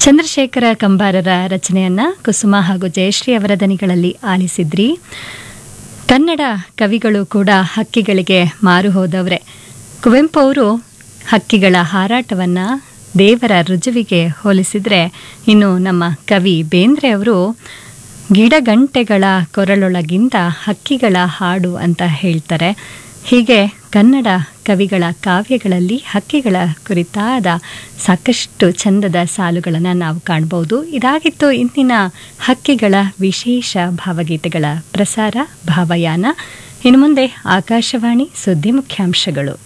ಚಂದ್ರಶೇಖರ ಕಂಬಾರರ ರಚನೆಯನ್ನ ಕುಸುಮ ಹಾಗೂ ಜಯಶ್ರೀ ಅವರ ದನಿಗಳಲ್ಲಿ ಆಲಿಸಿದ್ರಿ ಕನ್ನಡ ಕವಿಗಳು ಕೂಡ ಹಕ್ಕಿಗಳಿಗೆ ಮಾರು ಹೋದವ್ರೆ ಕುವೆಂಪು ಅವರು ಹಕ್ಕಿಗಳ ಹಾರಾಟವನ್ನ ದೇವರ ರುಜುವಿಗೆ ಹೋಲಿಸಿದ್ರೆ ಇನ್ನು ನಮ್ಮ ಕವಿ ಬೇಂದ್ರೆ ಅವರು ಗಿಡಗಂಟೆಗಳ ಕೊರಳೊಳಗಿಂದ ಹಕ್ಕಿಗಳ ಹಾಡು ಅಂತ ಹೇಳ್ತಾರೆ ಹೀಗೆ ಕನ್ನಡ ಕವಿಗಳ ಕಾವ್ಯಗಳಲ್ಲಿ ಹಕ್ಕಿಗಳ ಕುರಿತಾದ ಸಾಕಷ್ಟು ಚಂದದ ಸಾಲುಗಳನ್ನು ನಾವು ಕಾಣಬಹುದು ಇದಾಗಿತ್ತು ಇಂದಿನ ಹಕ್ಕಿಗಳ ವಿಶೇಷ ಭಾವಗೀತೆಗಳ ಪ್ರಸಾರ ಭಾವಯಾನ ಇನ್ನು ಮುಂದೆ ಆಕಾಶವಾಣಿ ಸುದ್ದಿ ಮುಖ್ಯಾಂಶಗಳು